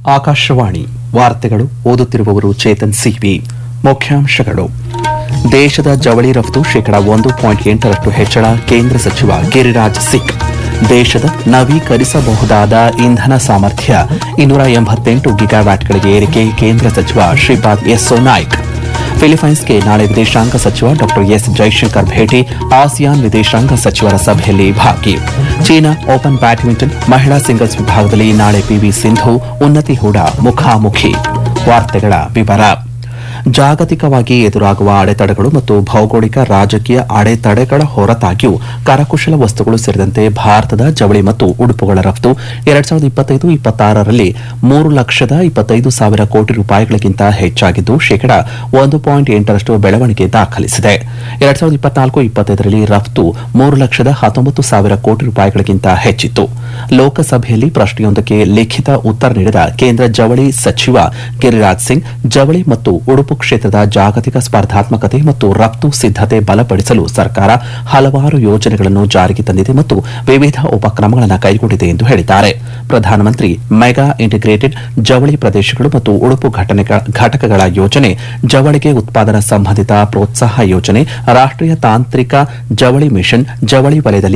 ಆಕಾಶವಾಣಿ ವಾರ್ತೆಗಳು ಓದುತ್ತಿರುವವರು ಚೇತನ್ ಸಿವಿ ಮುಖ್ಯಾಂಶಗಳು ದೇಶದ ಜವಳಿ ರಫ್ತು ಶೇಕಡಾ ಒಂದು ಪಾಯಿಂಟ್ ಎಂಟರಷ್ಟು ಹೆಚ್ಚಳ ಕೇಂದ್ರ ಸಚಿವ ಗಿರಿರಾಜ್ ಸಿಂಗ್ ದೇಶದ ನವೀಕರಿಸಬಹುದಾದ ಇಂಧನ ಸಾಮರ್ಥ್ಯ ಇನ್ನೂರ ಎಂಬತ್ತೆಂಟು ಗಿಗಾವ್ಯಾಟ್ಗಳಿಗೆ ಏರಿಕೆ ಕೇಂದ್ರ ಸಚಿವ ಶ್ರೀಪಾದ್ ಯೆಸ್ಸೋ ನಾಯ್ಕ್ ಫಿಲಿಪೈನ್ಸ್ಗೆ ನಾಳೆ ವಿದೇಶಾಂಗ ಸಚಿವ ಡಾ ಎಸ್ ಜೈಶಂಕರ್ ಭೇಟಿ ಆಸಿಯಾನ್ ವಿದೇಶಾಂಗ ಸಚಿವರ ಸಭೆಯಲ್ಲಿ ಭಾಗಿ ಚೀನಾ ಓಪನ್ ಬ್ಯಾಡ್ಮಿಂಟನ್ ಮಹಿಳಾ ಸಿಂಗಲ್ಸ್ ವಿಭಾಗದಲ್ಲಿ ನಾಳೆ ಪಿವಿ ಸಿಂಧು ಉನ್ನತಿ ಹೂಡಾ ಮುಖಾಮುಖಿ ವಾರ್ತೆಗಳ ವಿವರ ಜಾಗತಿಕವಾಗಿ ಎದುರಾಗುವ ಅಡೆತಡೆಗಳು ಮತ್ತು ಭೌಗೋಳಿಕ ರಾಜಕೀಯ ಅಡೆತಡೆಗಳ ಹೊರತಾಗಿಯೂ ಕರಕುಶಲ ವಸ್ತುಗಳು ಸೇರಿದಂತೆ ಭಾರತದ ಜವಳಿ ಮತ್ತು ಉಡುಪುಗಳ ರಫ್ತು ಎರಡ್ ಸಾವಿರದ ಇಪ್ಪತ್ತೈದು ಇಪ್ಪತ್ತಾರರಲ್ಲಿ ಮೂರು ಲಕ್ಷದ ಇಪ್ಪತ್ತೈದು ಸಾವಿರ ಕೋಟಿ ರೂಪಾಯಿಗಳಿಗಿಂತ ಹೆಚ್ಚಾಗಿದ್ದು ಶೇಕಡಾ ಒಂದು ಪಾಯಿಂಟ್ ಎಂಟರಷ್ಟು ಬೆಳವಣಿಗೆ ದಾಖಲಿಸಿದೆ ಎರಡ್ ಸಾವಿರದ ಇಪ್ಪತ್ನಾಲ್ಕು ಇಪ್ಪತ್ತೈದರಲ್ಲಿ ರಫ್ತು ಮೂರು ಲಕ್ಷದ ಹತ್ತೊಂಬತ್ತು ಸಾವಿರ ಕೋಟಿ ರೂಪಾಯಿಗಳಿಗಿಂತ ಹೆಚ್ಚಿತ್ತು ಲೋಕಸಭೆಯಲ್ಲಿ ಪ್ರಶ್ನೆಯೊಂದಕ್ಕೆ ಲಿಖಿತ ಉತ್ತರ ನೀಡಿದ ಕೇಂದ್ರ ಜವಳಿ ಸಚಿವ ಗಿರಿರಾಜ್ ಸಿಂಗ್ ಜವಳಿ ಮತ್ತು ಉಡುಪು ಕ್ಷೇತ್ರದ ಜಾಗತಿಕ ಸ್ಪರ್ಧಾತ್ಮಕತೆ ಮತ್ತು ರಫ್ತು ಸಿದ್ದತೆ ಬಲಪಡಿಸಲು ಸರ್ಕಾರ ಹಲವಾರು ಯೋಜನೆಗಳನ್ನು ಜಾರಿಗೆ ತಂದಿದೆ ಮತ್ತು ವಿವಿಧ ಉಪಕ್ರಮಗಳನ್ನು ಕೈಗೊಂಡಿದೆ ಎಂದು ಹೇಳಿದ್ದಾರೆ ಪ್ರಧಾನಮಂತ್ರಿ ಮೆಗಾ ಇಂಟಿಗ್ರೇಟೆಡ್ ಜವಳಿ ಪ್ರದೇಶಗಳು ಮತ್ತು ಉಡುಪು ಘಟನೆಗ- ಘಟಕಗಳ ಯೋಜನೆ ಜವಳಿಗೆ ಉತ್ಪಾದನಾ ಸಂಬಂಧಿತ ಪ್ರೋತ್ಸಾಹ ಯೋಜನೆ ರಾಷ್ಟೀಯ ತಾಂತ್ರಿಕ ಜವಳಿ ಮಿಷನ್ ಜವಳಿ ವಲಯದಲ್ಲಿ